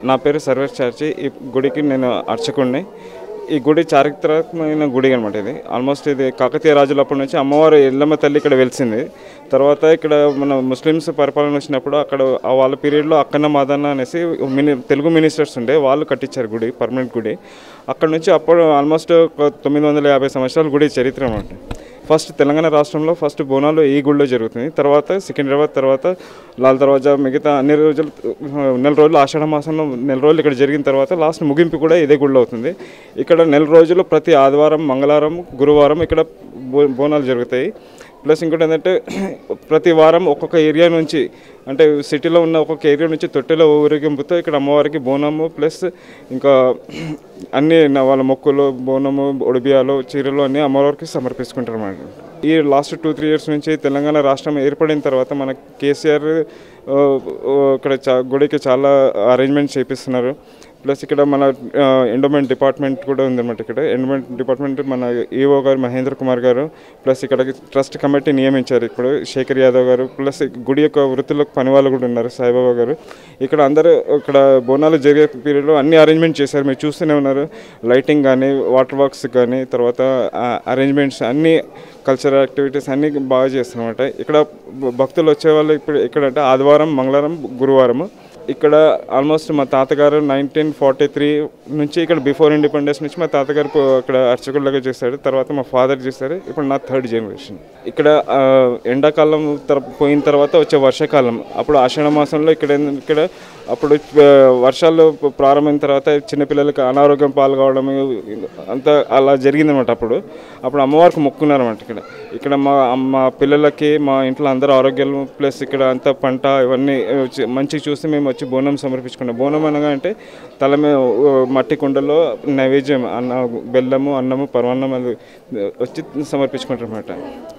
నా పేరు సర్వేష్ చార్చి ఈ గుడికి నేను అర్చకుడిని ఈ గుడి చారిత్రాత్మకమైన గుడి అనమాట ఇది ఆల్మోస్ట్ ఇది కాకతీయ రాజులప్పటి నుంచి అమ్మవారు ఎల్లమ్మ తల్లి ఇక్కడ వెలిసింది తర్వాత ఇక్కడ మన ముస్లిమ్స్ పరిపాలన వచ్చినప్పుడు అక్కడ ఆ వాళ్ళ పీరియడ్లో అక్కన్న మాదన్న అనేసి మిని తెలుగు మినిస్టర్స్ ఉండే వాళ్ళు కట్టించారు గుడి పర్మనెంట్ గుడి అక్కడ నుంచి అప్పుడు ఆల్మోస్ట్ ఒక తొమ్మిది వందల యాభై సంవత్సరాల గుడి చరిత్ర అనమాట ఫస్ట్ తెలంగాణ రాష్ట్రంలో ఫస్ట్ బోనాలు ఈ గుడిలో జరుగుతుంది తర్వాత సికింద్రాబాద్ తర్వాత లాల్ దర్వాజా మిగతా అన్ని రోజులు నెల రోజులు ఆషాఢ మాసంలో నెల రోజులు ఇక్కడ జరిగిన తర్వాత లాస్ట్ ముగింపు కూడా ఇదే గుడిలో అవుతుంది ఇక్కడ నెల రోజులు ప్రతి ఆదివారం మంగళవారం గురువారం ఇక్కడ బో బోనాలు జరుగుతాయి ప్లస్ ఇంకోటి ఏంటంటే ప్రతి వారం ఒక్కొక్క ఏరియా నుంచి అంటే సిటీలో ఉన్న ఒక్కొక్క ఏరియా నుంచి తొట్టెలో ఊరేగింపుతో ఇక్కడ అమ్మవారికి బోనము ప్లస్ ఇంకా అన్ని నా- వాళ్ళ మొక్కులు బోనము ఒడిబియాలు చీరలు అన్నీ అమ్మవారికి సమర్పించుకుంటారు అన్నమాట ఈ లాస్ట్ టూ త్రీ ఇయర్స్ నుంచి తెలంగాణ రాష్ట్రం ఏర్పడిన తర్వాత మన కేసీఆర్ ఆ, ఆ, ఇక్కడ చా గుడికి చాలా అరేంజ్మెంట్స్ చేపిస్తున్నారు ప్లస్ ఇక్కడ మన ఎండోమెంట్ డిపార్ట్మెంట్ కూడా ఉందన్నమాట ఇక్కడ ఎండోమెంట్ డిపార్ట్మెంట్ మన ఈఓ గారు మహేంద్ర కుమార్ గారు ప్లస్ ఇక్కడ ట్రస్ట్ కమిటీ నియమించారు ఇప్పుడు శేఖర్ యాదవ్ గారు ప్లస్ గుడి యొక్క వృత్తులకు పని వాళ్ళు కూడా ఉన్నారు సాయిబాబా గారు ఇక్కడ అందరూ ఇక్కడ బోనాలు జరిగే పీరియడ్లో అన్ని అరేంజ్మెంట్ చేశారు మీరు చూస్తూనే ఉన్నారు లైటింగ్ కానీ వాటర్ వర్క్స్ కానీ తర్వాత అరేంజ్మెంట్స్ అన్ని కల్చరల్ యాక్టివిటీస్ అన్నీ బాగా చేస్తారన్నమాట ఇక్కడ భక్తులు వచ్చేవాళ్ళు ఇప్పుడు ఇక్కడ అంటే ఆదివారం మంగళవారం గురువారం ఇక్కడ ఆల్మోస్ట్ మా తాతగారు నైన్టీన్ ఫార్టీ త్రీ నుంచి ఇక్కడ బిఫోర్ ఇండిపెండెన్స్ నుంచి మా తాతగారు పో- ఇక్కడ అర్చకుల్లాగా చేశాడు తర్వాత మా ఫాదర్ చేశారు ఇప్పుడు నా థర్డ్ జనరేషన్ ఇక్కడ ఆ, ఎండాకాలం తర- పోయిన తర్వాత వచ్చే వర్షాకాలం అప్పుడు ఆషాఢ మాసంలో ఇక్కడ ఏంది- ఇక్కడ అప్పుడు ఆ, వర్షాలు ప్రారంభమైన తర్వాత చిన్నపిల్లలకి అనారోగ్యం పాల్గొవడం అంతా అలా జరిగిందన్నమాట అప్పుడు అప్పుడు అమ్మవారికి మొక్కున్నారన్నమాట ఇక్కడ ఇక్కడ మా అమ్మ పిల్లలకి మా ఇంట్లో అందరూ ఆరోగ్యాలు ప్లస్ ఇక్కడ అంతా పంట ఇవన్నీ వచ్చి- మంచిగా చూసి మేము వచ్చి బోనం సమర్పించుకున్నాం బోనం అనగా అంటే తల మీద ఓ, మట్టి కుండలో నైవేద్యం అన్న బెల్లము అన్నము పరమాన్నం అది వచ్చి సమర్పించుకుంటారు అనమాట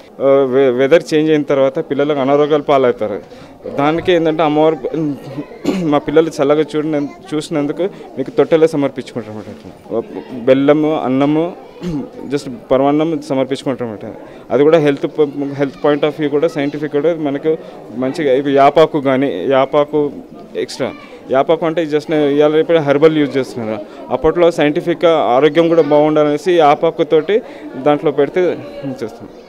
వెదర్ చేంజ్ అయిన తర్వాత పిల్లలకు అనారోగ్యాలు పాలవుతారు దానికి ఏంటంటే అమ్మవారు మా పిల్లలు చల్లగా చూడిన చూసినందుకు మీకు తొట్టెలో సమర్పించుకుంటారు అనమాట బెల్లము అన్నము జస్ట్ పరమాన్నం సమర్పించుకుంటారు అనమాట అది కూడా health health point of view కూడా సైంటిఫిక్ కూడా మనకు మంచిగా ఇవి యాపాకు కానీ యాపాకు ఎక్స్ట్రా యాపాకు అంటే జస్ట్ ఇవాళ రేపు హెర్బల్ యూజ్ చేస్తున్నారు అప్పట్లో సైంటిఫిక్గా ఆరోగ్యం కూడా బాగుండాలనేసి యాపాకుతోటి దాంట్లో పెడితే చేస్తాం